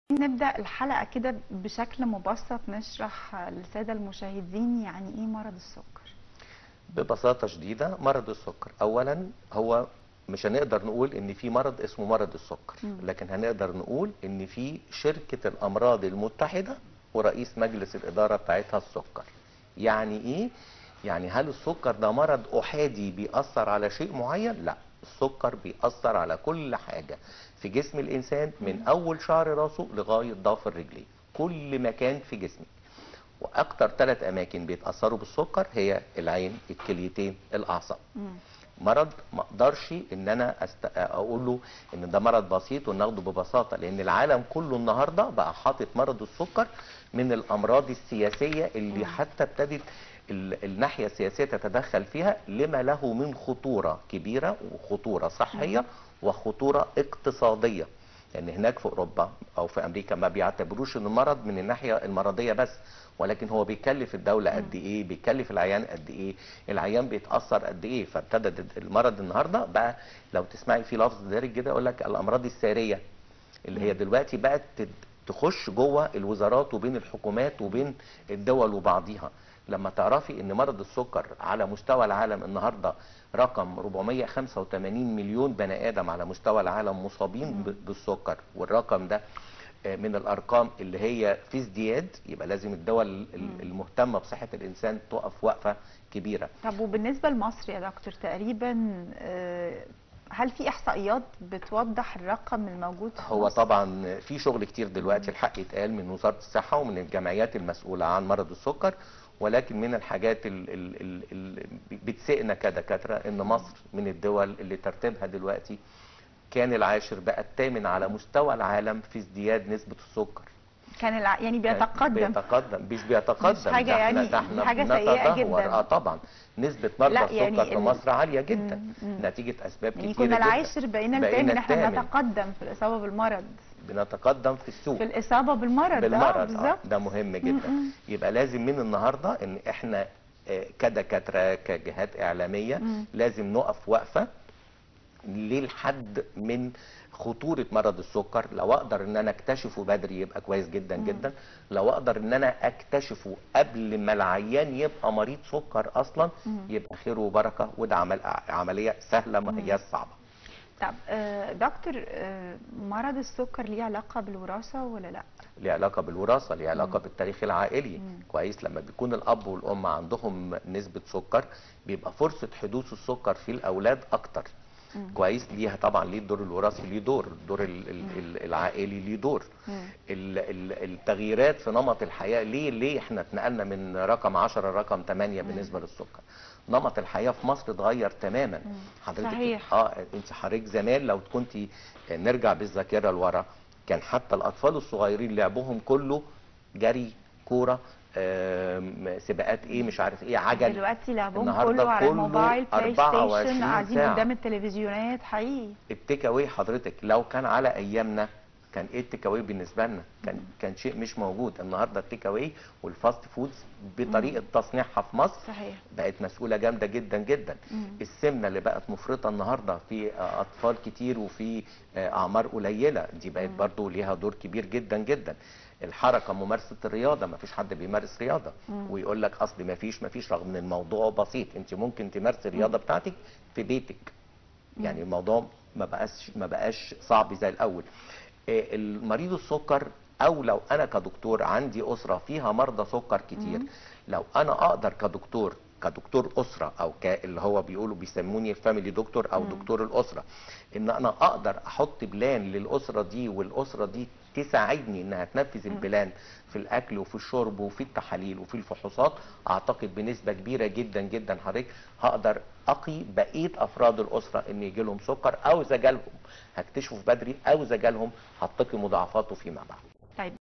نبدأ الحلقة كده بشكل مبسط نشرح للسادة المشاهدين يعني ايه مرض السكر ببساطة شديدة مرض السكر أولا هو مش هنقدر نقول ان في مرض اسمه مرض السكر مم. لكن هنقدر نقول ان في شركة الامراض المتحدة ورئيس مجلس الادارة بتاعتها السكر يعني ايه يعني هل السكر ده مرض احادي بيأثر على شيء معين لا السكر بيأثر على كل حاجة في جسم الانسان من اول شعر راسه لغاية ضافر رجليه كل مكان في جسمك واكتر ثلاث اماكن بيتاثروا بالسكر هي العين الكليتين الاعصاب مم. مرض ما اقدرش ان انا أست... اقول له ان ده مرض بسيط وناخده ببساطه لان العالم كله النهارده بقى حاطط مرض السكر من الامراض السياسيه اللي حتى ابتدت ال... الناحيه السياسيه تتدخل فيها لما له من خطوره كبيره وخطوره صحيه وخطوره اقتصاديه لان هناك في اوروبا او في امريكا ما بيعتبروش ان المرض من الناحيه المرضيه بس ولكن هو بيكلف الدوله قد ايه بيكلف العيان قد ايه العيان بيتاثر قد ايه فابتدى المرض النهارده بقى لو تسمعي في لفظ دارج كده يقول لك الامراض الساريه اللي هي دلوقتي بقت تد- تخش جوه الوزارات وبين الحكومات وبين الدول وبعضيها لما تعرفي ان مرض السكر على مستوى العالم النهارده رقم 485 مليون بني ادم على مستوى العالم مصابين ب- بالسكر والرقم ده آه، من الارقام اللي هي في ازدياد يبقى لازم الدول ال- المهتمه بصحه الانسان تقف وقفه كبيره طب وبالنسبة لمصر يا دكتور تقريبا آه، هل في احصائيات بتوضح الرقم الموجود في هو مصر؟ طبعا في شغل كتير دلوقتي الحق يتقال من وزاره الصحه ومن الجمعيات المسؤوله عن مرض السكر ولكن من الحاجات اللي بتسئنا كدكاتره ان مصر من الدول اللي ترتيبها دلوقتي كان العاشر بقى الثامن على مستوى العالم في ازدياد نسبه السكر كان الع... يعني بيتقدم بيتقدم مش بيتقدم مش حاجة ده احنا- يعني- ده احنا حاجة سيئة بنتدهور. جدا. اه طبعا نسبه مرضى لا، السكر يعني في ال- مصر عاليه جدا مم، مم. نتيجه اسباب يعني كتيره كنا جدا العاشر بقينا بقينا الثامن احنا الثامن. بنتقدم في الإصابة بالمرض بنتقدم في السوق في الإصابة بالمرض اه بالمرض اه بالظبط ده مهم جدا مم. يبقى لازم من النهارده ان احنا آه، كدكاتره كجهات اعلاميه مم. لازم نقف وقفه للحد من خطوره مرض السكر لو اقدر ان انا اكتشفه بدري يبقى كويس جدا جدا لو اقدر ان انا اكتشفه قبل ما العيان يبقى مريض سكر اصلا يبقى خير وبركه وده عمل عمليه سهله ما هياش صعبه طب آه، دكتور آه، مرض السكر ليه علاقة بالوراثة ولا لا؟ ليه علاقه بالوراثه ليه علاقه بالتاريخ العائلي مم. كويس لما بيكون الاب والام عندهم نسبه سكر بيبقى فرصه حدوث السكر في الاولاد اكتر مم. كويس ليها طبعا ليه الدور الوراثي ليه دور الدور ال- ال- ال- العائلي ليه دور مم. ال- ال- التغييرات في نمط الحياه ليه ليه احنا اتنقلنا من رقم 10 لرقم 8 بالنسبه للسكر نمط الحياه في مصر اتغير تماما حضرتك صحيح. اه انت حضرتك زمان لو كنت نرجع بالذاكره لورا كان حتى الاطفال الصغيرين لعبهم كله جري كوره آم، سباقات ايه مش عارف ايه عجل دلوقتي لعبهم النهاردة كله على كله الموبايل بلاي 24 ستيشن قاعدين ساعة. قدام التلفزيونات حقيقي التيك اواي حضرتك لو كان على ايامنا كان ايه التيك اواي بالنسبه لنا كان كان شيء مش موجود النهارده التيك اواي والفاست فودز بطريقه تصنيعها في مصر صحيح بقت مسؤوله جامده جدا جدا مم. السمنه اللي بقت مفرطه النهارده في آه، اطفال كتير وفي آه، اعمار قليله دي بقت برضو ليها دور كبير جدا جدا الحركه ممارسه الرياضه ما فيش حد بيمارس رياضه ويقول لك اصل ما فيش ما فيش رغم ان الموضوع بسيط انت ممكن تمارسي الرياضه بتاعتك في بيتك يعني الموضوع ما بقاش ما بقاش صعب زي الاول آه، المريض السكر او لو انا كدكتور عندي اسره فيها مرضى سكر كتير لو انا اقدر كدكتور كدكتور اسره او ك اللي هو بيقولوا بيسموني الفاميلي دكتور او دكتور الاسره ان انا اقدر احط بلان للاسره دي والاسره دي تساعدني انها تنفذ البلان في الاكل وفي الشرب وفي التحاليل وفي الفحوصات اعتقد بنسبه كبيره جدا جدا حضرتك هقدر اقي بقيه افراد الاسره ان يجي لهم سكر او اذا جالهم هكتشفه بدري او اذا جالهم هتقي مضاعفاته فيما بعد